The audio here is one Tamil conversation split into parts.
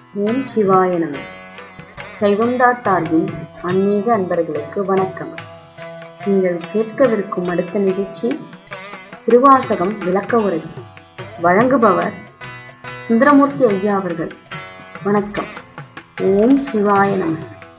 ஓம் சிவாய நம சைவந்தா சார்பில் ஆன்மீக அன்பர்களுக்கு வணக்கம் நீங்கள் கேட்கவிருக்கும் அடுத்த நிகழ்ச்சி திருவாசகம் விளக்க உரை வழங்குபவர் சுந்தரமூர்த்தி ஐயா அவர்கள் வணக்கம் ஓம் சிவாய நம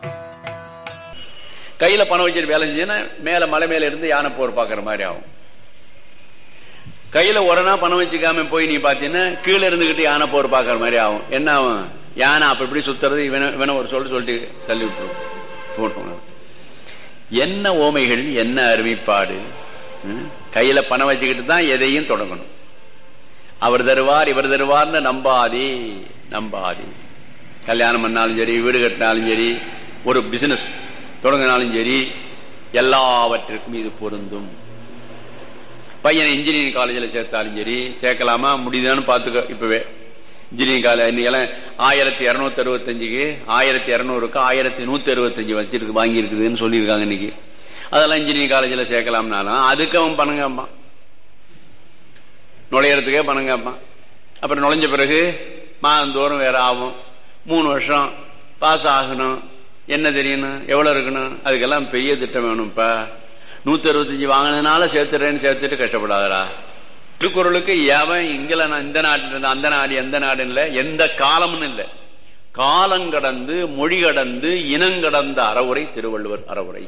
கையில பணம் வச்சுட்டு வேலை செஞ்சீங்கன்னா மேல மலை மேல இருந்து யானை போர் பாக்குற மாதிரி ஆகும் கையில உடனே பணம் வச்சுக்காம போய் நீ பாத்தீங்கன்னா கீழே இருந்துகிட்டு யானை போர் பாக்குற மாதிரி ஆகும் என்ன ஆகும் யானை அப்படி இப்படி சுத்துறது இவன இவன ஒரு சொல்லு சொல்லிட்டு தள்ளி விட்டுரும் போட்டோம் என்ன ஓமைகள் என்ன அருமைப்பாடு ம்? கையில பணம் வச்சுக்கிட்டு தான் எதையும் தொடங்கணும் அவர் தருவார் இவர் தருவார்னு நம்பாதே நம்பாதே கல்யாணம் பண்ணாலும் சரி வீடு கட்டினாலும் சரி ஒரு பிசினஸ் தொடங்கினாலும் சரி எல்லாவற்றிற்கும் இது பொருந்தும் பையனை இன்ஜினியரிங் காலேஜில் சேர்த்தாலும் சரி சேர்க்கலாமா முடியுதான்னு பார்த்துக்க இப்பவே இன்ஜினியரிங் காலேஜ் இன்னைக்கெல்லாம் ஆயிரத்தி இரநூத்தி அறுபத்தஞ்சுக்கு ஆயிரத்தி இரநூறுக்கு ஆயிரத்தி நூத்தி அறுபத்தஞ்சு வச்சிருக்கு வாங்கி இருக்குதுன்னு சொல்லியிருக்காங்க இன்னைக்கு அதெல்லாம் இன்ஜினியரிங் காலேஜில் சேர்க்கலாம்னாலும் அதுக்கு அவன் பணம் கேட்பான் நுழையறதுக்கே பணம் கேட்பான் அப்புறம் நுழைஞ்ச பிறகு மாதந்தோறும் வேற ஆகும் மூணு வருஷம் பாஸ் ஆகணும் என்ன தெரியணும் எவ்வளவு இருக்கணும் அதுக்கெல்லாம் பெரிய திட்டம் வேணும்ப்பா நூத்தி அறுபத்தஞ்சு வாங்கினதுனால சேர்த்துறேன்னு சேர்த்துட்டு கஷ்டப்படாதடா திருக்குறளுக்கு எவன் இங்கல இந்த நாட்டு அந்த நாடு எந்த நாடு இல்ல எந்த காலம்னு இல்ல காலம் கடந்து மொழி கடந்து இனங்கடந்த அறவுரை திருவள்ளுவர் அறவுரை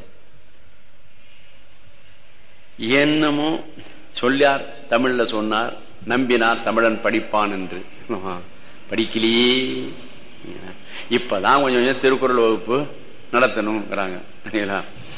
என்னமோ சொல்லியார் தமிழ்ல சொன்னார் நம்பினார் தமிழன் படிப்பான் என்று ஆஹா, படிக்கலையே இப்பதான் கொஞ்சம் கொஞ்சம் திருக்குறள் வகுப்பு நடத்தணுங்கிறாங்க சரிங்களா?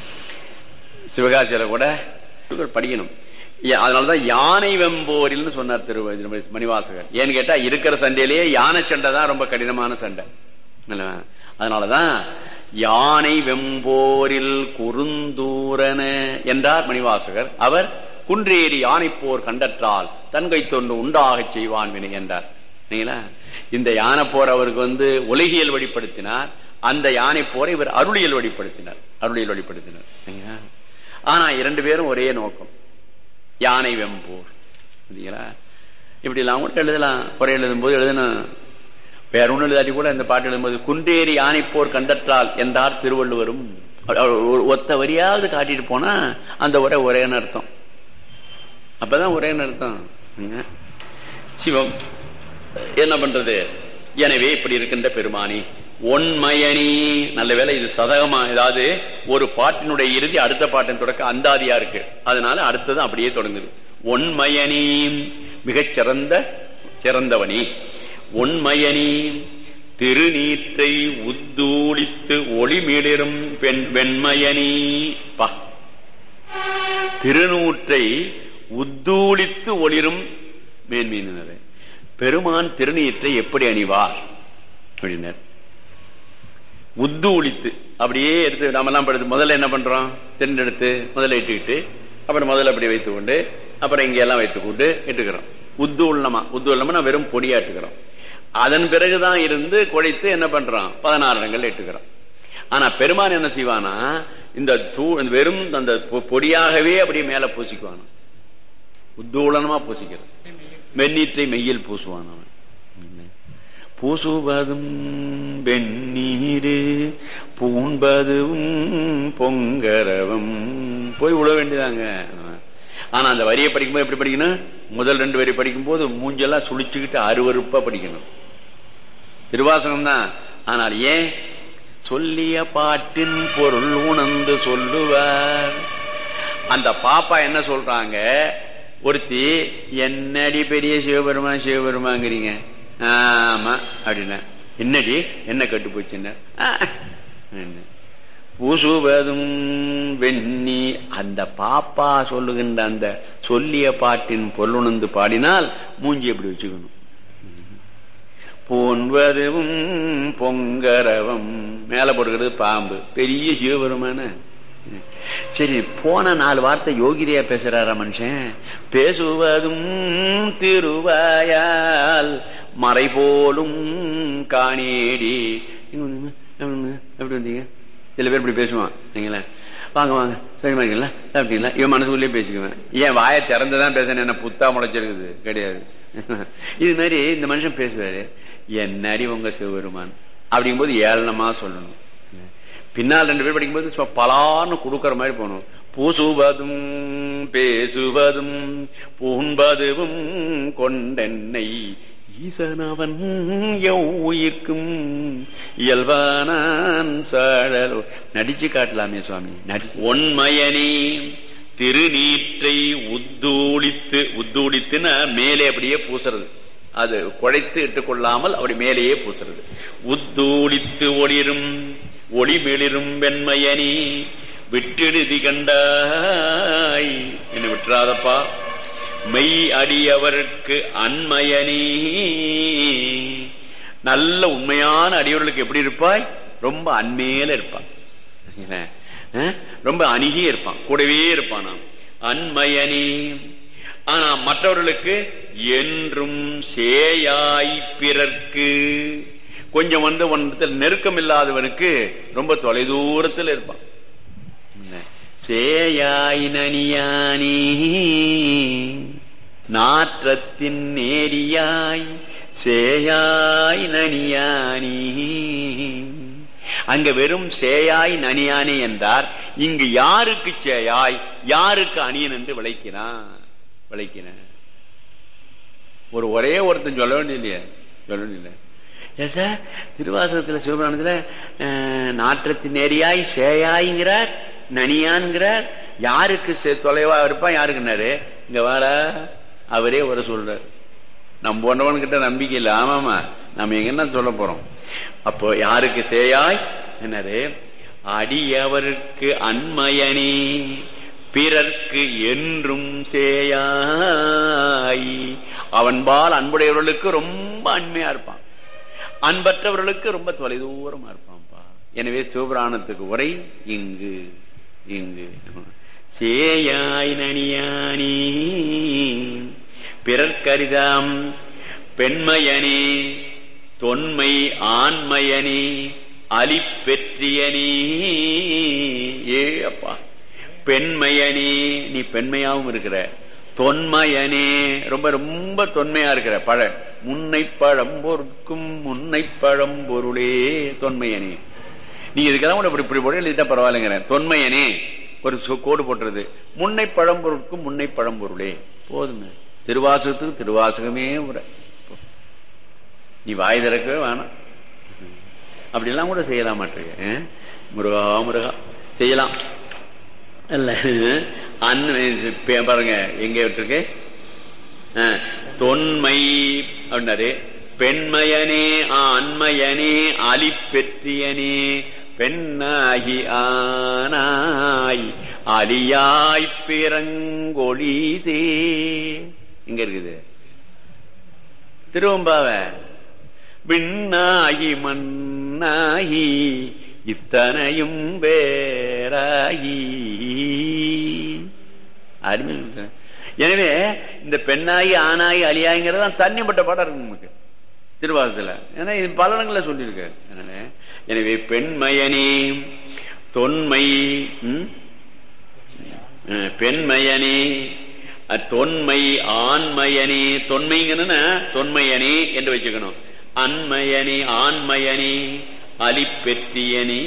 சிவகாசியில கூட திருக்குறள் படிக்கணும் ஏ- அதனாலதான் யானை வெம்போரில்னு சொன்னார் திரு மணிவாசகர் ஏன்னு கேட்டா இருக்கிற சண்டையிலேயே யானை சண்டை தான் ரொம்ப கடினமான சண்டை இல்ல? அதனாலதான் யானை வெம்போரில் குறுந்தூரன என்றார் மணிவாசகர் அவர் குன்றேறி யானை போர் கண்டற்றால் தன்கை தொண்டு உண்டாகச் செய்வான் வினை என்றார் சரிங்களா? இந்த யானை போர் அவருக்கு வந்து உலகியல் வெளிப்படுத்தினார் அந்த யானை போரை இவர் அருளியல் வெளிப்படுத்தினார் அருளியல் வெளிப்படுத்தினார் சரிங்களா? ஆனா இரண்டு பேரும் ஒரே நோக்கம் யானை வெம்போர் சரிங்களா? இப்படி எல்லாம் கூட எழுதலாம் குறை எழுதும் போது எழுதணும் வேற ஒண்ணு எழுதாட்டி கூட இந்த பாட்டு எழுதும்போது குன்றேறி யானை போர் கண்டற்றால் என்றார் திருவள்ளுவரும் ஒரு ஒத்த வரியாவது காட்டிட்டு போனா அந்த உரை ஒரேன்னு அர்த்தம் அப்பதான் ஒரேன்னு அர்த்தம் சரிங்க? சிவம் என்ன பண்றது எனவே இப்படி இருக்கின்ற பெருமானி ஒன்மயனி நல்ல வேளை இது சதகமா ஏதாவது ஒரு பாட்டினுடைய இறுதி அடுத்த பாட்டின் தொடக்க அந்தாதியா இருக்கு அதனால அடுத்தது அப்படியே தொடங்குது ஒன்மயனி மிகச் சிறந்த சிறந்தவனி ஒன்மயனி திருநீற்றை உத்தூளித்து ஒளிமிளிரும் பெண் வெண்மயனி பா திருநூற்றை உத்தூளித்து ஒளிரும் மேன்மீனது பெருமான் திருநீற்றை எப்படி அணிவார் அப்படின்னார் உத்தூளித்து அப்படியே எடுத்து நாம எல்லாம் படுத்து முதல்ல என்ன பண்றோம் தென்னெடுத்து முதல்ல இட்டுக்கிட்டு அப்புறம் முதல்ல அப்படி வைத்துக் கொண்டு அப்புறம் இங்க எல்லாம் வைத்துக் கொண்டு இட்டுக்கிறோம் உத்தூள்ளமா உத்தூள்ளமா வெறும் பொடியா இட்டுக்கிறோம் அதன் பிறகுதான் இருந்து குழைத்து என்ன பண்றோம் பதினாறு இடங்கள் இட்டுக்கிறோம் ஆனா பெருமான் என்ன செய்வானா இந்த தூ இந்த வெறும் அந்த பொ- பொடியாகவே அப்படியே மேல பூசிக்குவானா உத்தூளனமா பூசிக்கிறது வெந்நீற்றை மெய்யில் பூசுவான் அவன் பூசுவதும் வெந்நீரு பூண்பதும் பொங்கரவம் போய் விழ வேண்டியதாங்க ஆனா அந்த வரியை படிக்கும்போது எப்படி படிக்கணும் முதல் ரெண்டு வரி படிக்கும் போது மூஞ்செல்லாம் சுழிச்சுக்கிட்டு அருவருப்பா படிக்கணும் திருவாசகம் தான் ஆனால் ஏன் சொல்லிய பாட்டின் பொருள் உணர்ந்து சொல்லுவார் அந்த பாப்பா என்ன சொல்றாங்க ஒருத்தி என்னடி பெரிய சிவபெருமான் சிவபெருமாங்கிறீங்க ஆமா அப்படின்னா என்னடி என்ன கட்டு போச்சுன்னா பூசுவதும் வெண்ணி அந்த பாப்பா சொல்லுகின்ற அந்த சொல்லிய பாட்டின் பொருளுணர்ந்து பாடினால் மூஞ்சி எப்படி வச்சுக்கணும் போன்வதும் பொங்கரவம் மேல போடுகிறது பாம்பு பெரிய சிவபெருமான சரி போன நாலு வார்த்தை யோகிரியா பேசுறாரா மனுஷன் பேசுவதும் திருவாயால் மறை போலும் காணேடி இங்க வந்தீங்க? எப்படி வந்தீங்க? எப்படி வந்தீங்க சில பேர் இப்படி பேசுவான் நீங்களா வாங்க வாங்க சரிமா இருக்கீங்களா சாப்பிட்டீங்களா இவன் மனசுக்குள்ளேயே பேசிக்குவேன் ஏன் வாயை திறந்துதான் பேசுறேன் என்ன புத்தா முளைச்சிருக்குது கிடையாது இது மாதிரி இந்த மனுஷன் பேசுவாரு என்ன அறிவு உங்க சிவபெருமான் அப்படிங்கும்போது ஏளனமா சொல்லணும் பின்னால் ரெண்டு பேர் படிக்கும்போது சும்மா பலான்னு கொடுக்கற மாதிரி போகணும் பூசுவதும் பேசுவதும் பூண்பதுவும் கொண்டென்னை ஈசனவன் உயிர்க்கும் இயல்பானான் சாழலோ நடிச்சு காட்டலாமே சுவாமி நடி ஒன்மயனே திருநீற்றை உத்தூளித்து உத்தூளித்துன்னா மேலே அப்படியே பூசுறது அது குழைத்து இட்டுக்கொள்ளாமல் அப்படி மேலேயே பூசுறது உத்தூளித்து ஒளிரும் ஒளி மெளிரும் வெண்மையனி விட்டெழுதி கண்டாய் என்ன விட்டுறாதப்பா மெய் அடியவருக்கு அன்மயனி நல்ல உண்மையான அடியவர்களுக்கு எப்படி இருப்பாய் ரொம்ப அண்மையில இருப்பான் ரொம்ப அணுகி இருப்பான் கூடவே இருப்பான் நாம் அன்மயனி ஆனா மற்றவர்களுக்கு என்றும் சேயாய் பிறர்க்கு கொஞ்சம் வந்து ஒன்றத்தில் நெருக்கம் இல்லாதவனுக்கு ரொம்ப தொலைதூரத்தில் இருப்பான் சேயாய் நனியானி நாற்றத்தின் நேரியாய் சேயாய் நனியானி அங்க வெறும் சேயாய் நனியானே என்றார் இங்கு யாருக்கு சேயாய் யாருக்கு அணியன் என்று விளைக்கிறான் விளைக்கிறான் ஒரு ஒரே ஒருத்தன் சொல்ல வேண்டிய சொல்ல வேண்டிய ஏன் சார் திருவாசகத்துல சிவபுராணத்துல நாற்றத்தின் நேரியாய் சேயாய்ங்கிறார் நனியான்கிறார் யாருக்கு தொலைவா இருப்பான் யாருக்குன்னாரு இங்க வார அவரே வர சொல்றார் நம்ம போன்றவன் கிட்ட நம்பிக்கை இல்லை ஆமாமா நம்ம எங்க என்ன சொல்ல போறோம் அப்போ யாருக்கு சேயாய் என்னது அடியவருக்கு அன்மயனே பிறர்க்கு என்றும் சேயாய் அவன்பால் அன்புடையவர்களுக்கு ரொம்ப அண்மையா இருப்பான் அன்பற்றவர்களுக்கு ரொம்ப தொலைதூரமா இருப்பான்ப்பா எனவே சிவபுராணத்துக்கு உரை இங்கு இங்கு சேயாய் நனியானி பிறர்க்கரிதாம் பெண்மையனே தொன்மை ஆண்மையனே அலிப்பெற்றியனே ஏ அப்பா பெண்மையனே நீ பெண்மையாவும் இருக்கிற தொன்மையனே ரொம்ப ரொம்ப தொன்மையா இருக்கிற பழ முன்னை பழம் பொருட்கும் முன்னை பழம் பொருளே தொன்மையனே நீ இதுக்கெல்லாம் கூட இப்படி இப்படி போட எழுதிட்டா பரவாயில்லைங்கிறேன் தொன்மையனே ஒரு கோடு போட்டுறது முன்னை பழம்பொருட்கும் முன்னை பழம்பொருளே போதுங்க திருவாசகத்துக்கு திருவாசகமே உரை நீ வாய் திறக்கவே வேணாம் அப்படிலாம் கூட செய்யலாம் மாட்டிருக்க முருகா முருகா செய்யலாம் அல்ல பாருங்க எங்க விட்டுருக்கு தொன்மை அப்படின்னாரு பெண்மையனே ஆண்மையனே அலிப்பெற்றியனே பெண்ணாகி ஆனாய் அலியாய் பிறங்கொழிசே இங்க இருக்குது திருவம்பாவ விண்ணாகி மண்ணாகி இத்தனையும் வேறாகி அருமை எனவே இந்த பெண்ணாகி ஆணாகி அலியாங்கிறதான் தண்ணிப்பட்ட பாடம் இருக்கு நமக்கு திருவாரத்துல ஏன்னா இது பல இடங்கள்ல சொல்லியிருக்கு அதனால எனவே பெண்மயனே தொன்மை பெண்மயனே தொன்மை ஆண்மயனே தொன்மைங்கன்னா தொன்மையனே என்று வச்சுக்கணும் அன்மயனே ஆண்மயனே அலிப்பெற்றியனே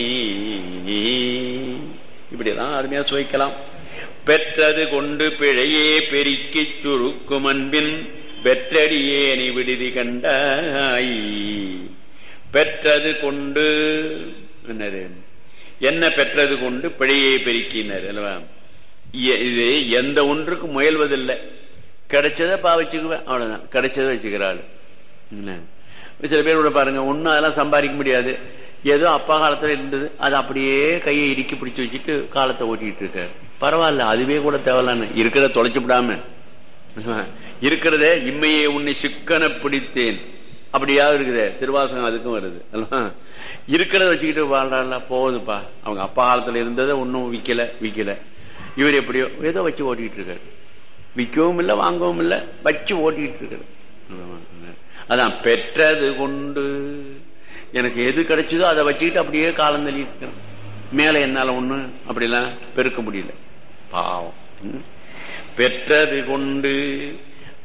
இப்படிதான் அருமையா சுவைக்கலாம் பெற்றது கொண்டு பிழையே பெருக்கி சுருக்கும் அன்பின் பெற்றடியேனி விடுதி கண்டாய் பெற்றது கொண்டு என்னது என்ன பெற்றது கொண்டு பிழையை பெருக்கினார் அல்லவா இது எந்த ஒன்றுக்கும் முயல்வதில்லை கிடைச்சதை பா வச்சுக்குவேன் அவ்வளவுதான் கிடைச்சதை வச்சுக்கிறாள் சில பேர் கூட பாருங்க ஒன்னும் அதெல்லாம் சம்பாதிக்க முடியாது ஏதோ அப்பா காலத்துல இருந்தது அது அப்படியே கையை இறுக்கி பிடிச்சு வச்சுட்டு காலத்தை ஓட்டிட்டு இருக்காரு பரவாயில்ல அதுவே கூட தேவையில்லான்னு இருக்கிறத தொலைச்சு விடாம இருக்கிறத இம்மையை உன்னை சிக்கன பிடித்தேன் அப்படியா இருக்குது திருவாசகம் அதுக்கும் வருது இருக்கிறத வச்சுக்கிட்டு வாழ்றாள் போகுதுப்பா அவங்க அப்பா காலத்துல இருந்ததை ஒன்னும் விக்கல விக்கல இவர் எப்படியோ ஏதோ வச்சு ஓட்டிட்டு இருக்காரு விற்கவும் இல்லை வாங்கவும் இல்லை வச்சு ஓட்டிட்டு இருக்காரு அதான் பெற்றது கொண்டு எனக்கு எது கிடைச்சதோ அதை வச்சுக்கிட்டு அப்படியே காலம் தள்ளிட்டு இருக்கேன் மேல என்னால ஒண்ணு அப்படிலாம் பெருக்க முடியல பாவம் பெற்றது கொண்டு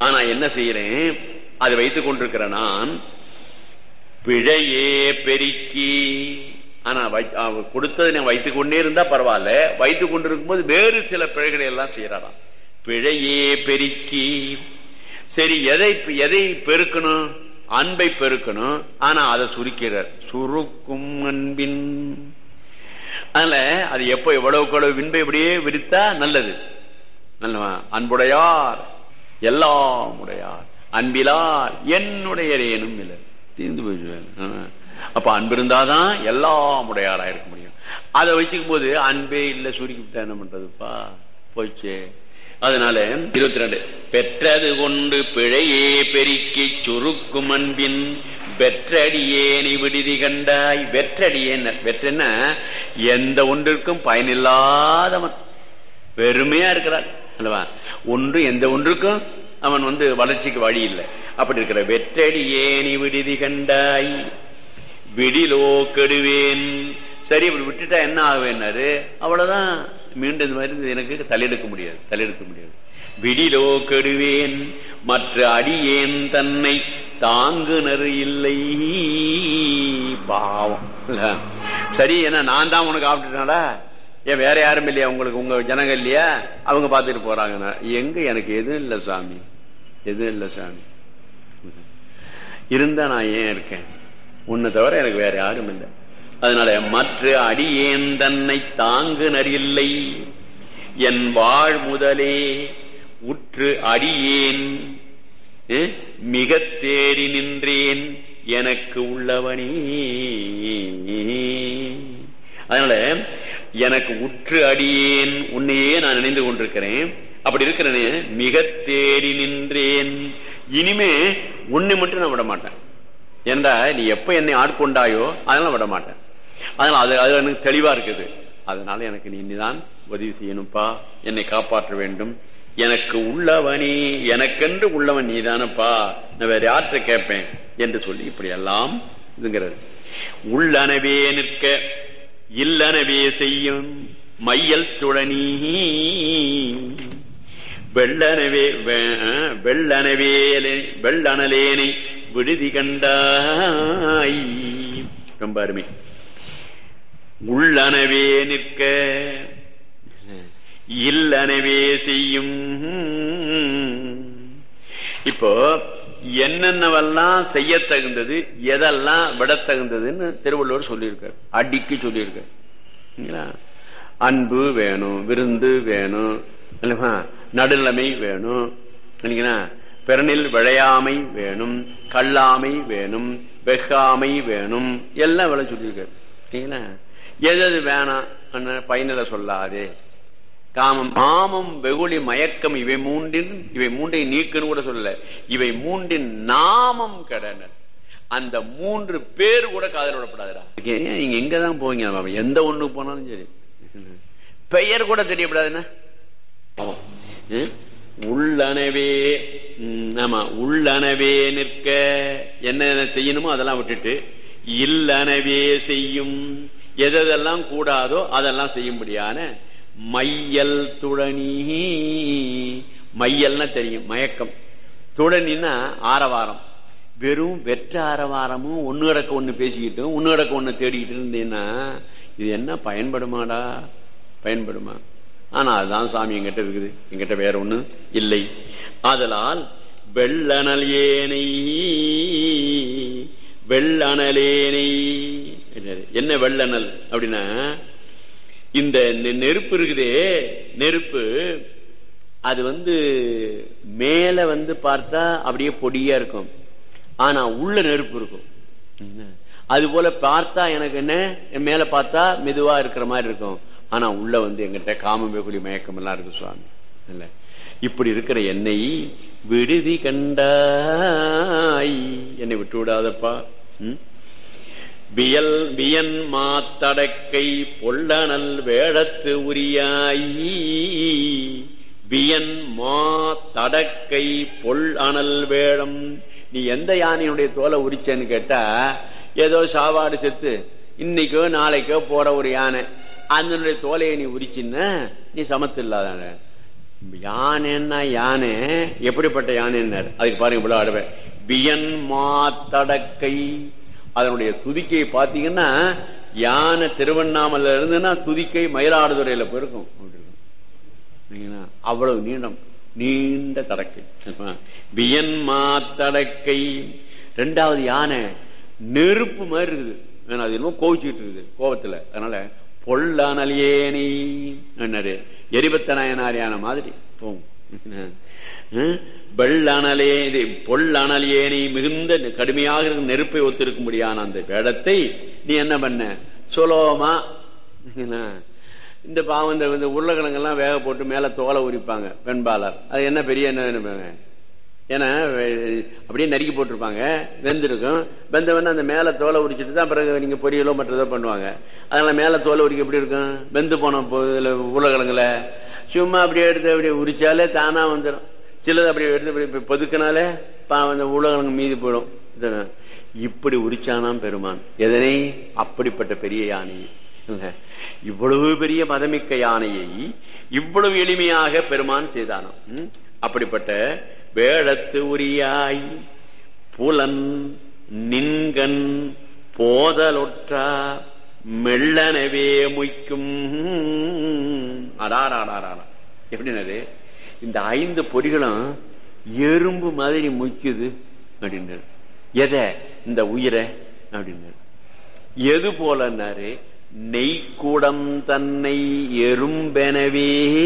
ஆனா என்ன செய்யறேன் அதை வைத்துக் கொண்டிருக்கிற நான் பிழையே பெருக்கி ஆனா வை- அவ கொடுத்ததை நான் வைத்துக் கொண்டே இருந்தா பரவாயில்ல வைத்துக் கொண்டிருக்கும் போது வேறு சில பிழைகளை எல்லாம் செய்யறாராம் பிழையே பெருக்கி சரி எதை எதை பெருக்கணும் அன்பை பெருக்கணும் ஆனா அதை சுருக்கிறார் சுருக்கும் அன்பின் அதனால அது எப்போ எவ்வளவுக்கு எவ்வளவு வின்பை இப்படியே விரித்தா நல்லது நல்லவா அன்புடையார் எல்லாம் உடையார் அன்பிலார் என்னுடைய ஏனும் இல்லை தீர்ந்து போயிடுவேன் அப்ப அன்பு இருந்தாதான் எல்லாம் உடையாரா இருக்க முடியும் அதை வச்சுக்கும் போது அன்பே இல்ல சுருக்கி விட்டா என்ன பண்றதுப்பா போச்சு அதனால இருபத்தி ரெண்டு பெற்றது கொண்டு பிழையே பெருக்கி சுருக்கும் அன்பின் வெற்றடியேனை விடுதி கண்டாய் வெற்றடியேன் வெற்றன்னா எந்த ஒன்றிற்கும் பயனில்லாதவன் பெருமையா இருக்கிறான் அல்லவா ஒன்று எந்த ஒன்றுக்கும் அவன் வந்து வளர்ச்சிக்கு வழி இல்லை அப்படி இருக்கிற வெற்றடி ஏனி விடுதி கண்டாய் விடிலோ கெடுவேன் சரி இப்படி விட்டுட்டா என்ன ஆகுவேன்னாரு அவ்வளவுதான் மீண்டும் இந்த மாதிரி எனக்கு தலையெடுக்க முடியாது தலையெடுக்க முடியாது விடிலோ கெடுவேன் மற்ற அடியேன் தன்னை தாங்குனர் இல்லை பாவம் இல்ல? சரி என்ன நான் தான் உனக்கு ஆப்பிட்டுனாடா ஏன் வேற யாரும் இல்லையா உங்களுக்கு உங்க ஜனங்க இல்லையா அவங்க பார்த்துட்டு போறாங்கன்னா எங்க எனக்கு எதுவும் இல்லை சாமி எதுவும் இல்லை சாமி இருந்தா நான் ஏன் இருக்கேன் உன்னை தவிர எனக்கு வேற யாரும் இல்லை அதனால மற்ற அடியேன் தன்னை தாங்குனர் இல்லை என் வாழ் முதலே உற்று அடியேன் அஹ், மிகத் தேடி நின்றேன் எனக்கு உள்ளவனே அதனால எனக்கு உற்று அடியேன் உன்னையே நான் நினைந்து கொண்டிருக்கிறேன் அப்படி இருக்கிறனே மிக தேடி நின்றேன் இனிமே உன்னை மட்டும் நான் விட மாட்டேன் ஏண்டா நீ எப்ப என்னை ஆட்கொண்டாயோ அதெல்லாம் விட மாட்டேன் அதனால அது அது எனக்கு தெளிவா இருக்குது அதனால எனக்கு நீ இனிதான் உதவி செய்யணும்ப்பா என்னை காப்பாற்ற வேண்டும் எனக்கு உள்ளவனே எனக்கென்று உள்ளவன் நீதானப்பா நான் வேற யார்கிட்ட கேட்பேன் என்று சொல்லி இப்படி எல்லாம் இதுங்கிறது உள்ளனவே நிற்க இல்லனவே செய்யும் மையல் துழனி வெள்ளனவே வெ- வெள்ளனவேலே வெள்ளனலேனை விடுதி கண்டாய் ரொம்ப அருமை உள்ளனவே நிற்க இல்லனவே செய்யும் இப்போ என்னென்னவெல்லாம் செய்ய தகுந்தது எதெல்லாம் விட தகுந்ததுன்னு திருவள்ளுவர் சொல்லியிருக்கார் அடிக்கு சொல்லியிருக்கார் சரிங்களா? அன்பு வேணும் விருந்து வேணும் இல்லையா? நடுநிலைமை வேணும் இல்லைங்களா? பிறனில் விளையாமை வேணும் கல்லாமை வேணும் வெகாமை வேணும் எல்லாம் விளை சொல்லியிருக்காரு சரிங்களா? எது எது வேணாம் அண்ணா, பயனில சொல்லாதே காமம் மாமம் வெகுளி மயக்கம் இவை மூன்றின் இவை மூன்றை நீக்குன்னு கூட சொல்லல இவை மூன்றின் நாமம் கடனர் அந்த மூன்று பேர் கூட காதல் விடப்படாதுடா ஏன் நீங்க எங்கதான் போவீங்க மாமா? எந்த ஒண்ணுக்கு போனாலும் சரி பெயர் கூட தெரியப்படாதுன்னா ஆமாம். ம்? உள்ளனவே ம், ஆமா உள்ளனவே நிற்க என்ன செய்யணுமோ அதெல்லாம் விட்டுட்டு இல்லனவே செய்யும் எதெல்லாம் கூடாதோ அதெல்லாம் செய்யும்படியான மையல் துழனி மையல்னா தெரியும் மயக்கம் துழனின்னா ஆரவாரம் வெறும் வெற்ற ஆரவாரமும் ஒன்னு கிடக்க ஒண்ணு பேசிக்கிட்டும் ஒன்னு கிடக்க ஒண்ணு தேடிக்கிட்டு இருந்தீங்கன்னா இது என்ன பயன்படுமாடா பயன்படுமா ஆனா அதுதான் சாமி எங்கிட்ட இருக்குது எங்கிட்ட வேற ஒண்ணு இல்லை ஆதலால் வெள்ளனல் ஏனை வெள்ளனலேனை என்னது? என்ன வெள்ளனல் அப்படின்னா இந்த நெ- நெருப்பு இருக்குதே நெருப்பு அது வந்து மேல வந்து பார்த்தா அப்படியே பொடியா இருக்கும் ஆனா உள்ள நெருப்பு இருக்கும் அது போல பார்த்தா எனக்கு என்ன என் மேல பார்த்தா மெதுவா இருக்கிற மாதிரி இருக்கும் ஆனா உள்ள வந்து எங்கிட்ட காமம் வெகுளி மயக்கம் எல்லாம் இருக்கு சுவாமி இல்ல இப்படி இருக்கிற என்னை விடுதி கண்டாய் என்னை விட்டு விடாதப்பா ம்? வியல் வியன் மாத்தடக்கை பொல்லனல் வேடத்து உரியாயி வியன் மா தடக்கை பொல் அனல் வேடம் நீ எந்த யானையுடைய தோலை உரிச்சேன்னு கேட்டா ஏதோ சாவாடு செத்து இன்னைக்கோ நாளைக்கோ போற ஒரு யானை அதனுடைய தோலையை நீ உரிச்சின்னா நீ சமத்து இல்லாதான யானைன்னா யானை எப்படிப்பட்ட யானைன்னார் அதுக்கு பாருங்க இவ்வளவு ஆடுவேன் பியன் மாத்தடக்கை அதனுடைய துதிக்கையை பாத்தீங்கன்னா யானை திருவண்ணாமலை இருந்துன்னா துதிக்கை மயிலாடுதுறையில போயிருக்கும் அப்படி இருக்கும். சரிங்களா? அவ்வளவு நீளம் நீண்ட தடக்கை வியன் மாத்தடக்கை ரெண்டாவது யானை நெருப்பு மாதிரி இருக்குது ஏன்னா அது என்னமோ கோவிச்சுட்டு இருக்குது கோபத்துல அதனால பொல்லானலியேனி என்னாரு எரிபத்தனாயனார் யானை மாதிரி போகும் ஹம்? வெள்ளணலே இது பொல்லணலியேனி மிகுந்த கடுமையாக இருக்கும் நெருப்பை ஒத்திருக்கும்படியான அந்த வேடத்தை நீ என்ன பண்ண சுலோமா இந்த பாவம் இந்த இந்த உருளைக்கிழங்கெல்லாம் வேக போட்டு மேல தோலை உரிப்பாங்க வெண்பாளர் அது என்ன பெரிய என்ன நினைப்பாங்க ஏன்னா வெ- அப்படியே நறுக்கி போட்டிருப்பாங்க வெந்திருக்கும் வெந்தவன அந்த மேல தோலை உரிச்சிட்டு தான் பிறகு நீங்க பொரியலோ மற்றதோ பண்ணுவாங்க அதனால மேல தோலை உரிக்க எப்படி இருக்கும் வெந்து போன போ- இதுல உருளைக்கிழங்குல சும்மா அப்படியே எடுத்து அப்படியே உரிச்சாலே தானா வந்துடும் சிலது அப்படியே எடுத்து இப்படி இப்படி பொதுக்கினாலே பாவம் அந்த உருளைக்கிழங்கு மீதி போயிடும் இதுதான். இப்படி உரிச்சானாம் பெருமான் எதனை அப்படிப்பட்ட பெரிய யானையை இல்ல. இவ்வளவு பெரிய மதமிக்க யானையை இவ்வளவு எளிமையாக பெருமான் செய்தானாம் ம்? அப்படிப்பட்ட வேடத்து உரியாய் புலன் நின்கண் போதலொற்றா மெல்லனவே முய்க்கும் அடாராடாரா எப்படின்னது இந்த ஐந்து பொறிகளும் எறும்பு மாதிரி முய்க்குது அப்படின்னாரு எதை இந்த உயிரை அப்படின்னாரு எது போலன்னாரு நெய்க்குடம் தன்னை எறும்பெனவே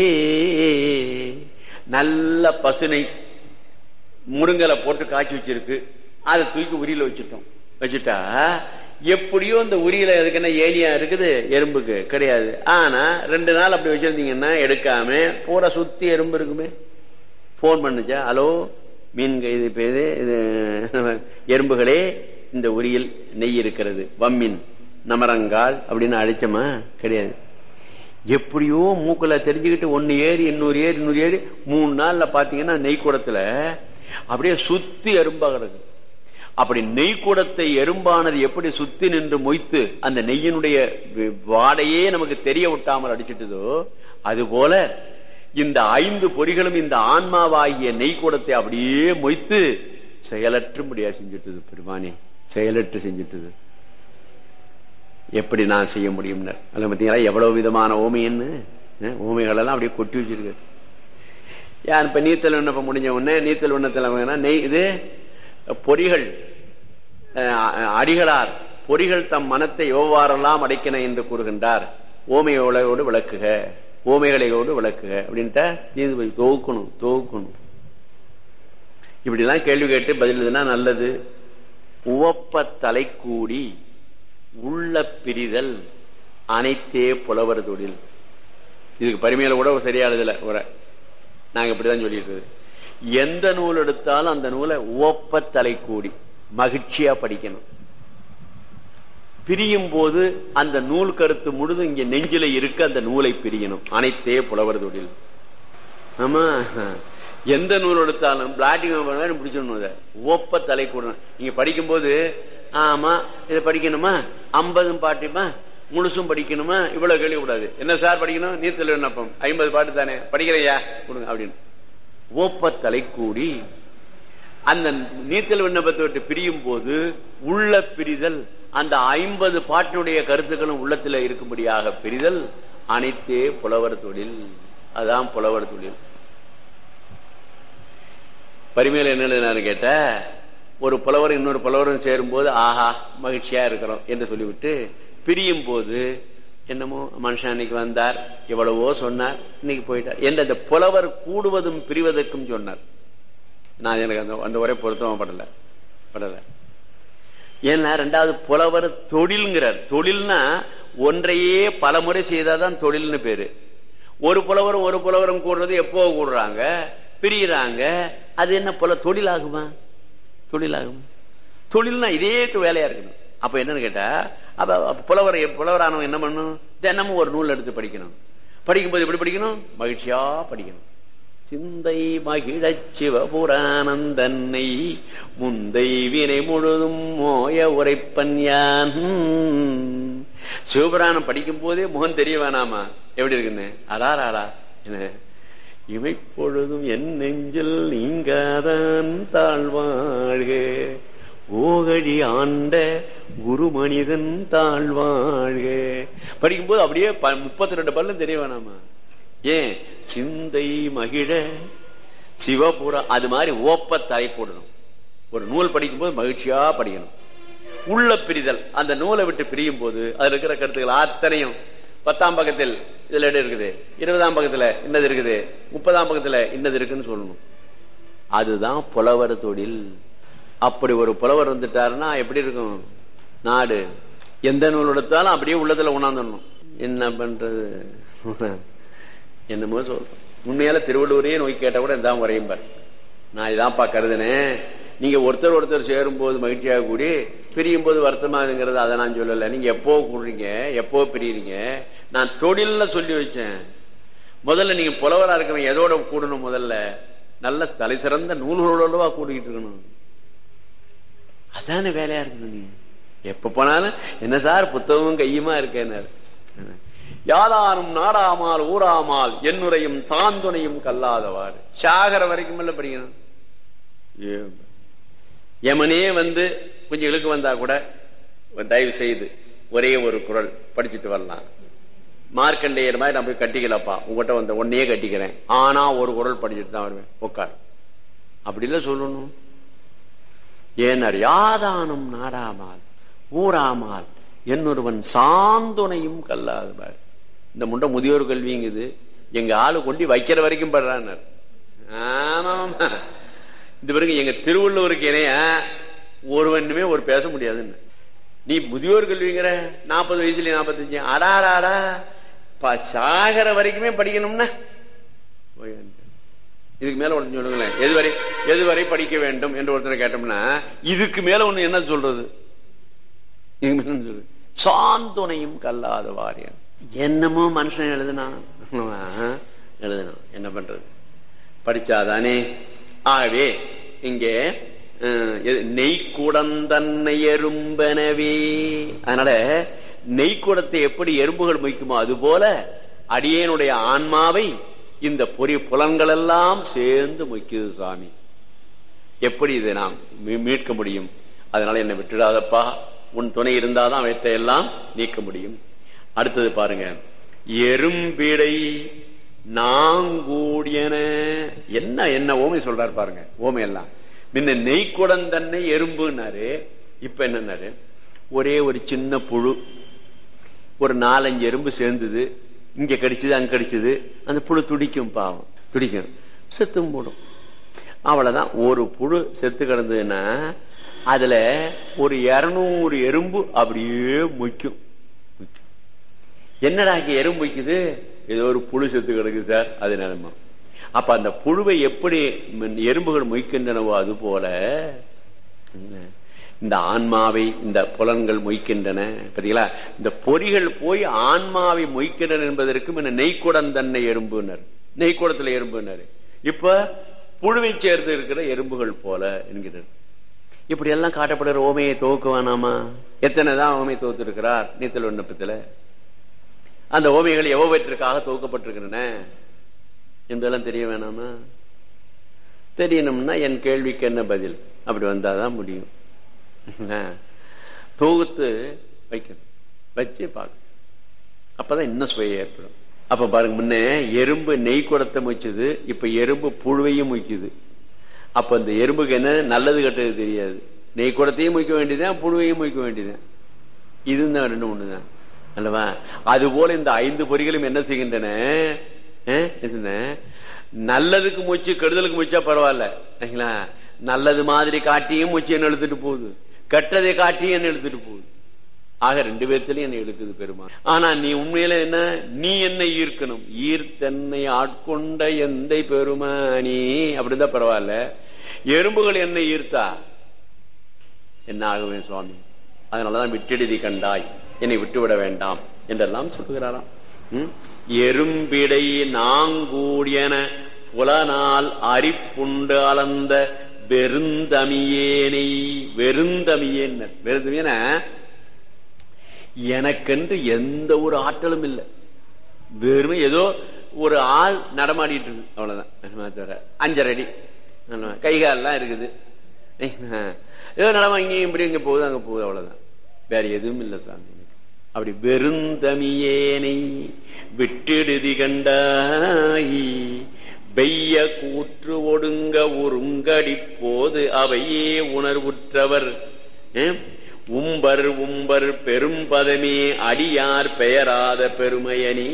நல்ல பசுனை முருங்கலை போட்டு காய்ச்சி வச்சிருக்கு அதை தூக்கி உரியில வச்சுட்டோம் வச்சுட்டா எப்படியோ இந்த உரியில அதுக்கு என்ன ஏனியா இருக்குது எறும்புக்கு கிடையாது ஆனா ரெண்டு நாள் அப்படி வச்சிருந்தீங்கன்னா எடுக்காம பூரா சுத்தி எறும்பு இருக்குமே போன் பண்ணுச்சா ஹலோ மீன் க- இது இப்ப இது இது எறும்புகளே இந்த உரியில் நெய் இருக்கிறது வம்மின் நமரங்கால் அப்படின்னு அழைச்சோமா கிடையாது எப்படியோ மூக்குல தெரிஞ்சுக்கிட்டு ஒன்னு ஏறி இன்னொரு ஏறி இன்னொரு ஏறி மூணு நாள்ல பாத்தீங்கன்னா நெய் குடத்துல அப்படியே சுத்தி எறும்பா கிடக்கு அப்படி நெய் குடத்தை எறும்பானது எப்படி சுத்தி நின்று மொய்த்து அந்த நெய்யினுடைய வி- வாடையே நமக்கு தெரிய விட்டாமல் அடிச்சிட்டதோ அது போல இந்த ஐந்து பொறிகளும் இந்த ஆன்மாவாகிய நெய் குடத்தை அப்படியே மொய்த்து செயலற்றும்படியா செஞ்சுட்டது பெருமானே செயலற்று செஞ்சுட்டது எப்படி நான் செய்ய முடியும்னு அதுல பாத்தீங்களா எவ்வளவு விதமான ஓமைன்னு அஹ், ஓமைகள் எல்லாம் அப்படியே கொட்டி வச்சிருக்கு யார் இப்ப நீத்தல் விண்ணப்பம் முடிஞ்ச உடனே நீத்தல் விண்ணத்தில் வாங்கினா நெய் இது பொறிகள் அஹ், அடிகளார் பொறிகள் தம் மனத்தை எவ்வாறெல்லாம் அடைக்கின என்று கூறுகின்றார் ஓமையோடு விளக்குக ஓமைகளையோடு விளக்குக அப்படின்ட்டு நீதி போய் தொகுக்கணும் தொகுக்கணும் இப்படி எல்லாம் கேள்வி கேட்டு பதில் எழுதுனா நல்லது உவப்ப தலை கூடி உள்ள பிரிதல் அனைத்தே புலவர் தொழில் இதுக்கு பரிமையில கூட சரியா எழுதல உரை நாங்க இப்படிதான் சொல்லிட்டு எந்த நூல் எடுத்தாலும் அந்த நூலை உவப்ப தலை கூடி மகிழ்ச்சியா படிக்கணும் பிரியும் போது அந்த நூல் கருத்து முழுதும் இங்க நெஞ்சில இருக்க அந்த நூலை பிரியணும் அனைத்தே புலவர் தொழில் ஆமா எந்த நூல் எடுத்தாலும் பிளாட்டிங் பிடிச்சிடணும் அதை ஒப்ப தலை கூடணும் நீங்க படிக்கும் போது ஆமா இதை படிக்கணுமா ஐம்பதும் பாட்டுமா முழுசும் படிக்கணுமா இவ்வளவு கேள்வி கூடாது என்ன சார் படிக்கணும் நீத்தல் விண்ணப்பம் ஐம்பது பாட்டு தானே படிக்கிறையா கொடுங்க அப்படின்னு ஒப்ப தலை கூடி அந்த நீத்தல் விண்ணப்பத்தை விட்டு பிரியும் போது உள்ள பிரிதல் அந்த ஐம்பது பாட்டினுடைய கருத்துக்களும் உள்ளத்துல இருக்கும்படியாக பிரிதல் அனைத்தே புலவர் தொழில் அதான் புலவர் தொழில் பரிமையில என்ன எழுதினாரு கேட்ட ஒரு புலவர் இன்னொரு புலவரும் சேரும் போது ஆஹா மகிழ்ச்சியா இருக்கிறோம் என்று சொல்லிவிட்டு பிரியும் போது என்னமோ மனுஷன் அன்னைக்கு வந்தார் எவ்வளவோ சொன்னார் இன்னைக்கு போயிட்டார் என்று அந்த புலவர் கூடுவதும் பிரிவதற்கும் சொன்னார் நான் எனக்கு அந்த அந்த உரை பொருத்தமா படல படல ஏன்னா ரெண்டாவது புலவர் தொழில்ங்கிறார் தொழில்னா ஒன்றையே பல முறை செய்தாதான் தொழில்னு பேரு ஒரு புலவரும் ஒரு புலவரும் கூடுறது எப்போ கூடுறாங்க பிரியிறாங்க அது என்ன புல தொழிலாகுமா தொழிலாகுமா தொழில்னா இதே வேலையா இருக்கணும் அப்ப என்னன்னு கேட்டா அப்ப அப்ப புலவர் புலவரானவன் என்ன பண்ணணும் தினமும் ஒரு நூல் எடுத்து படிக்கணும் படிக்கும்போது எப்படி படிக்கணும் மகிழ்ச்சியா படிக்கணும் சிந்தை மகிழச் சிவபுராணந்தன்னை முந்தை வினை முழுதும் மோய உரைப்பன் யான் சிவபுராணம் படிக்கும் போதே முகம் தெரிய வேணாமா எப்படி இருக்குன்னு அடாராடா என்ன இமைப்பொழுதும் என் நெஞ்சில் நீங்காதான் தாழ்வாழ்க ஓகழி ஆண்ட குரு மனிதன் தாழ்வாழ்க படிக்கும்போது அப்படியே முப்பத்தி ரெண்டு பல்லும் தெரிய வேணாமா ஏன் சிந்தை மகிழ சிவபுர அது மாதிரி ஓப்ப தலை போடணும் ஒரு நூல் படிக்கும்போது மகிழ்ச்சியா படிக்கணும் உள்ள பிரிதல் அந்த நூலை விட்டு பிரியும் போது அதுல இருக்கிற கருத்துக்கள் அத்தனையும் பத்தாம் பக்கத்தில் இதுல இடம் இருக்குது இருபதாம் பக்கத்துல இன்னது இருக்குது முப்பதாம் பக்கத்துல இன்னது இருக்குன்னு சொல்லணும் அதுதான் புலவர் தொழில் அப்படி ஒரு புலவர் வந்துட்டாருன்னா எப்படி இருக்கும் நாடு எந்த நூல் எடுத்தாலும் அப்படியே உள்ளத்துல உணர்ந்துடணும் என்ன பண்றது என்னமோ சொல்றோம் உண்மையால திருவள்ளுவரையே நோய் கேட்டா கூட இதான் வரையும் பாரு நான் இதான்ப்பா கருதுனேன் நீங்க ஒருத்தர் ஒருத்தர் சேரும் போது மகிழ்ச்சியாக கூடி பிரியும் போது வருத்தமாகுங்கிறது அதை நான் சொல்லல நீங்க எப்போ கூடுறீங்க எப்போ பிரியுறீங்க நான் தொழில்ல சொல்லி வச்சேன் முதல்ல நீங்க புலவரா இருக்கணும் எதோட கூடணும் முதல்ல நல்ல தலை சிறந்த நூல்களோடவா கூடிக்கிட்டு இருக்கணும் அதான வேலையா இருக்கணும் நீங்க எப்ப போனாலும் என்ன சார் புத்தகமும் கையுமா இருக்கேன்னு யாதாரும் நாடாமால் ஊராமால் என்னுரையும் சாந்துணையும் கல்லாதவாறு சாகர வரைக்கும் இல்ல படிக்கணும் யமனே வந்து கொஞ்சம் இழுக்கு வந்தா கூட தயவு செய்து ஒரே ஒரு குரல் படிச்சுட்டு வரலாம் மார்க்கண்டேயர் மாதிரி நான் போய் கட்டிக்கலப்பா உங்ககிட்ட வந்த ஒன்னையே கட்டிக்கிறேன் ஆனா ஒரு குரல் படிச்சுட்டு தான் வருவேன் உட்கார் அப்படி இல்ல சொல்லணும் ஏனர் யாதானும் நாடாமால் ஊராமால் என்னொருவன் சாந்துணையும் கல்லாதவாறு இந்த முண்டை முதியோர் கல்விங்குது எங்க ஆளு கொண்டு வைக்கிற வரைக்கும் படுறான் ஆமா இந்த பிறகு எங்க திருவள்ளுவருக்கு இணைய ஒருவனுமே ஒரு பேச முடியாதுன்னு நீ முதியோர் கல்விங்கிற நாற்பது வயசுல நாற்பத்தஞ்சு அடாடாடா சாகர வரைக்குமே படிக்கணும்னா இதுக்கு மேல ஒன்று சொல்லுங்களேன் எதுவரை எதுவரை படிக்க வேண்டும் என்று ஒருத்தரை கேட்டோம்னா இதுக்கு மேல ஒண்ணு என்ன சொல்றது சாந்துணையும் கல்லாத வாரியம் என்னமோ மனுஷன் எழுதுனா எழுதணும் என்ன பண்றது படிச்சாதானே ஆகவே இங்கே நெய்க்குடந்தன்னை எறும்பனவே அதனால நெய்க்குடத்தை எப்படி எறும்புகள் மொய்க்குமோ அது போல அடியேனுடைய ஆன்மாவை இந்த பொறி புலன்கள் எல்லாம் சேர்ந்து மொய்க்குது சுவாமி எப்படி இதை நாம் மீட்க முடியும் அதனால என்னை விட்டுடாதப்பா உன் துணை இருந்தாதான் அவற்றை எல்லாம் நீக்க முடியும் அடுத்தது பாருங்க எறும்பிடை நாங்கூடியன என்ன என்ன ஓமை சொல்றாரு பாருங்க ஓமை எல்லாம் முன்ன நெய்க்குடம் தன்னை எறும்புனாரு இப்ப என்னன்னாரு ஒரே ஒரு சின்ன புழு ஒரு நாலஞ்சு எறும்பு சேர்ந்தது இங்க கடிச்சது அங்க கடிச்சது அந்த புழு துடிக்கும் பாவம் துடிக்கும் செத்தும் போடும் அவ்வளவுதான் ஒரு புழு செத்து கிடந்ததுன்னா அதுல ஒரு இருநூறு எறும்பு அப்படியே முய்க்கும் என்னடா இங்க எறும்பு வைக்குது ஏதோ ஒரு புழு செத்து கிடக்கு சார் அது நிலைமை அப்ப அந்த புழுவை எப்படி எறும்புகள் மொய்க்கின்றனவோ அது போல இந்த ஆன்மாவை இந்த புலன்கள் மொய்க்கின்றன பாத்தீங்களா இந்த பொறிகள் போய் ஆன்மாவை மொய்க்கின்றன என்பதற்கு நெய்க்குடம் தன்னை எறும்புனர் நெய்க்குடத்துல எறும்புனர் இப்ப புழுவை சேர்ந்து இருக்கிற எறும்புகள் போல என்கிறார் இப்படி எல்லாம் காட்டப்படுற ஓமையை துவக்க வேணாமா எத்தனைதான் ஓமை துவத்து இருக்கிறார் நீத்தல் விண்ணப்பத்துல அந்த ஓமைகள் எவ்வளவற்றிற்காக துவக்கப்பட்டிருக்கின்றன என்பதெல்லாம் தெரிய வேணாமா தெரியணும்னா என் கேள்விக்கு என்ன பதில் அப்படி வந்தாதான் முடியும் தொகுத்து வைக்கணும் வச்சு பார்க்கணும் அப்பதான் இன்னும் சுவையை ஏற்படும் அப்ப பாருங்க முன்ன எறும்பு நெய் குடத்தை முய்ச்சது இப்ப எறும்பு புழுவையும் முய்க்குது அப்ப இந்த எறும்புக்கு என்ன நல்லது கெட்டது தெரியாது நெய் குடத்தையும் முய்க்க வேண்டியதான் புழுவையும் முய்க்க வேண்டியதான் இதுதான் ரெண்டு ஒண்ணுதான் அல்லவா அது போல இந்த ஐந்து பொறிகளும் என்ன செய்கின்றன நல்லதுக்கு மூச்சு கெடுதலுக்கு மூச்சா பரவாயில்ல நல்லது மாதிரி காட்டியும் மூச்சு என்ன எழுத்துட்டு போகுது கெட்டதை காட்டியும் என்ன எழுத்துட்டு போகுது ஆக ரெண்டு பேர்த்திலையும் என்ன இழுக்குது பெருமா ஆனா நீ உண்மையில என்ன நீ என்ன ஈர்க்கணும் ஈர்த்தன்னை ஆட்கொண்ட எந்த பெருமானி அப்படிதான் பரவாயில்ல எறும்புகள் என்ன ஈர்த்தா என்ன ஆகுவேன் சுவாமி அதனாலதான் விட்டெழுதி கண்டாய் என்னை விட்டுவிட வேண்டாம் என்றெல்லாம் சொல்லுகிறாராம் எறும்பிடை நாங்கூடியன புலனால் அரிப்புண்டு அளந்த வெறுந்தமியேனை வெறுந்தமியேன் வெறுந்தமியன எனக்கென்று எந்த ஒரு ஆற்றலும் இல்லை வெறும் ஏதோ ஒரு ஆள் நடமாடிட்டு இருக்கு அவ்வளவுதான் தவிர அஞ்சரை அடி கைகாலெல்லாம் இருக்குது ஏதோ நடமா இங்கேயும் இப்படி இங்க போகுது அங்க போகுது அவ்வளவுதான் வேற எதுவும் இல்லை சாமி அப்படி வெறுந்தமியேனை விட்டிடுதி கண்டாய் வெய்ய கூற்று ஒடுங்க ஒருங்கடி போது அவையே உணர்வுற்றவர் உம்பர் உம்பர் பெரும் பதமே அடியார் பெயராத பெருமையனே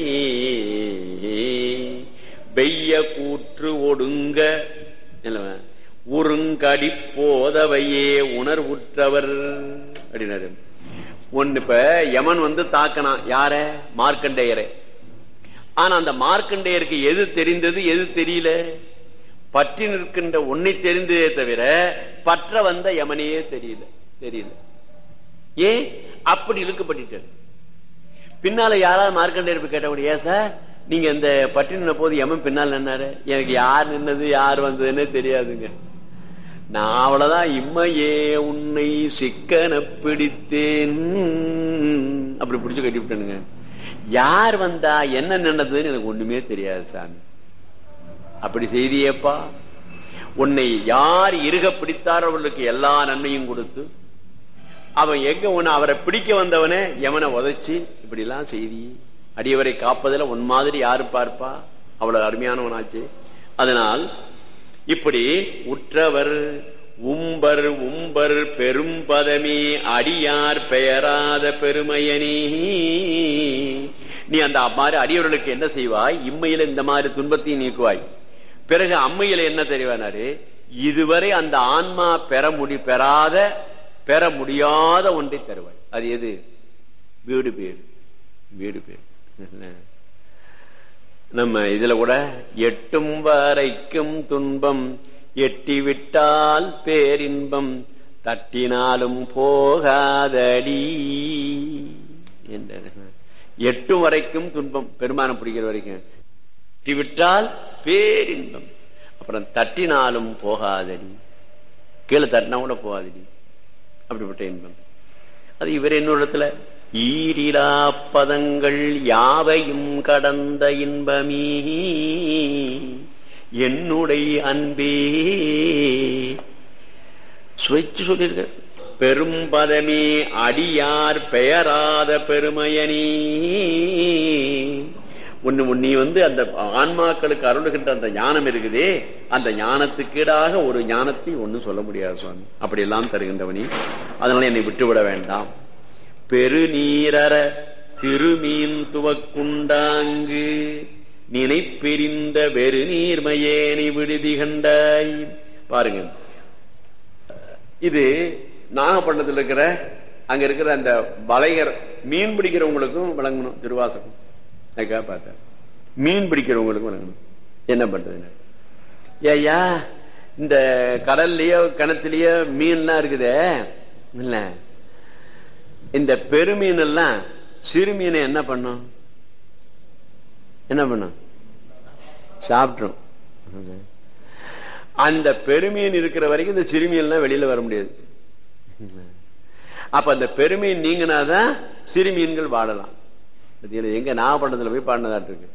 வெய்ய கூற்று ஒடுங்க உருங்கடி போதவையே உணர்வுற்றவர் அப்படின்னாரு ஒன்னு இப்ப யமன் வந்து தாக்கனான் யார மார்க்கண்டேயரை ஆனா அந்த மார்க்கண்டேயருக்கு எது தெரிந்தது எது தெரியல பற்றி நிற்கின்ற உன்னை தெரிந்ததே தவிர பற்ற வந்த யமனையே தெரியல தெரியல ஏன் அப்படி இழுக்கப்பட்டார் பின்னால யாராவது மார்க்கண்டேயர் கேட்டபடி ஏன் சார் நீங்க இந்த பற்றி நின்ன போது யமன் பின்னால் நின்னாரு எனக்கு யார் நின்னது யார் வந்ததுன்னு தெரியாதுங்க நான் அவ்வளவுதான் இம்மையே உன்னை சிக்கன பிடித்தேன் அப்படி பிடிச்சு கட்டி விட்டனுங்க யார் வந்தா என்ன நின்னதுன்னு எனக்கு ஒண்ணுமே தெரியாது சாமி அப்படி செய்தியப்பா உன்னை யார் இருக பிடித்தாரோ அவர்களுக்கு எல்லா நன்மையும் கொடுத்து அவன் எங்க உன்னை அவரை பிடிக்க வந்தவனே எவனை உதைச்சு இப்படி எல்லாம் செய்தி அடியவரை காப்பதில் உன் மாதிரி யாரு பார்ப்பா அவ்வளவு அருமையானவனாச்சு அதனால் இப்படி உற்றவர் உம்பர் உம்பர் பெரும் பதமே அடியார் பெயராத பெருமையனே நீ அந்த மாதிரி அடியவர்களுக்கு என்ன செய்வாய் இம்மையில இந்த மாதிரி துன்பத்தையும் நீக்குவாய் பிறகு அம்மையில என்ன தெரிவானாரு இதுவரை அந்த ஆன்மா பெற முடி பெறாத பெற முடியாத ஒன்றை தருவாய் அது எது வீடு பேர் வீடு பேர் நம்ம இதுல கூட எட்டும் வரைக்கும் துன்பம் எட்டி விட்டால் பேரின்பம் தட்டினாலும் போகாதடி என்ற எட்டும் வரைக்கும் துன்பம் பெருமானம் பிடிக்கிற வரைக்கும் எட்டி விட்டால் பேரின்பம் அப்புறம் தட்டினாலும் போகாதடி கீழே தட்டினா கூட போகாதடி அப்படிப்பட்ட இன்பம் அது இவர் என்னோடத்துல ஈரிலா பதங்கள் யாவையும் கடந்த இன்பமீ என்னுடைய அன்பே சுவைச்சு சொல்லியிருக்க பெரும் பதமே அடியார் பெயராத பெருமையனே ஒண்ணு நீ வந்து அந்த ஆன்மாக்களுக்கு அருளுகின்ற அந்த ஞானம் இருக்குதே அந்த ஞானத்துக்கீடாக ஒரு ஞானத்தை ஒன்னும் சொல்ல முடியாது சுவாமி அப்படி எல்லாம் தருகின்றவனி அதனால என்னை விட்டுவிட வேண்டாம் பெருநீரற சிறுமீன் துவக்குண்டாங்கு நினைப்பெரிந்த வெறு நீர்மையேனை விடுதி கண்டாய் பாருங்க இது நாகப்பட்டினத்தில் இருக்கிற அங்க இருக்கிற அந்த வலையர் மீன் பிடிக்கிறவங்களுக்கும் விளங்கணும் திருவாசகம் அதுக்காக பார்த்தேன் மீன் பிடிக்கிறவங்களுக்கும் விளங்கணும் என்ன பண்றது ஏயா இந்த கடல்லயோ கிணத்துலயோ மீன்லாம் இருக்குதே இல்ல இந்த பெருமீன் எல்லாம் சிறு மீனை என்ன பண்ணும் என்ன பண்ணும் சாப்பிட்ரும் அந்த பெருமீன் இருக்கிற வரைக்கும் இந்த சிறுமியெல்லாம் வெளியில வர முடியாது அப்ப அந்த பெருமீன் நீங்கினாதான் சிறுமீன்கள் வாழலாம் எங்க நாகப்பட்டினத்துல போய் பாடினதாட்டு இருக்கு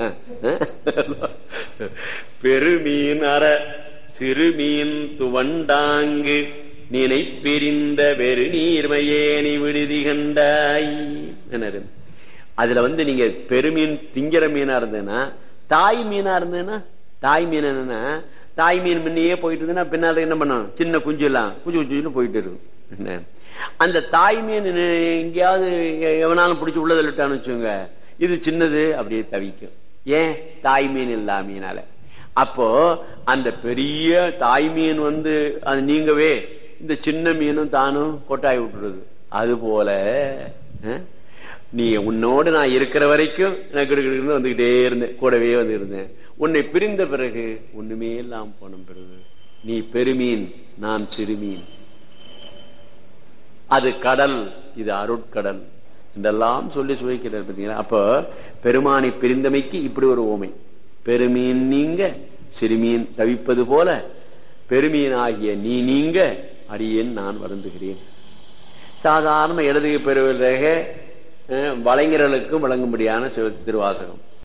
பெருமீன் அற சிறுமீன் துவண்டாங்கு நினைப்பிரிந்த வெறு நீர்மையேனி விடுதி கண்டாய் அதுல வந்து நீங்க பெருமீன் திங்கிற மீனா இருந்ததுன்னா தாய் மீனா இருந்ததுன்னா தாய் மீன் என்னன்னா தாய் மீன் முன்னையே போயிட்டு இருந்ததுன்னா பின்னால என்ன பண்ணும் சின்ன குஞ்சு எல்லாம் குஞ்சு குஞ்சு போயிட்டு இருக்கும் அந்த தாய் மீன் எங்கேயாவது எவனாலும் பிடிச்சி உள்ளதில் விட்டான்னு வச்சுங்க இது சின்னது அப்படியே தவிக்கும் ஏன் தாய் மீன் இல்லா மீனால அப்போ அந்த பெரிய தாய் மீன் வந்து அது நீங்கவே இந்த சின்ன மீனும் தானும் கொட்டாய் விட்டுருது அது போல நீ உன்னோடு நான் இருக்கிற வரைக்கும் நான் கிடுக்கிட்டு வந்துகிட்டே இருந்தேன் கூடவே வந்து இருந்தேன் உன்னை பிரிந்த பிறகு ஒண்ணுமே இல்லாம போன பிறகு நீ பெருமீன் நான் சிறுமீன் அது கடல் இது அருட்கடல் இதெல்லாம் சொல்லி சுவைக்கிறார் பார்த்தீங்களா அப்ப பெருமானை பிரிந்தமைக்கு இப்படி ஒரு ஓமை பெருமீன் நீங்க சிறுமீன் தவிப்பது போல பெருமீன் ஆகிய நீ நீங்க அடியேன் நான் வருந்துகிறேன் சாதாரண எழுதுகை பெறுவதாக வலைஞர்களுக்கும் வழங்கும்படியான திருவாசகம்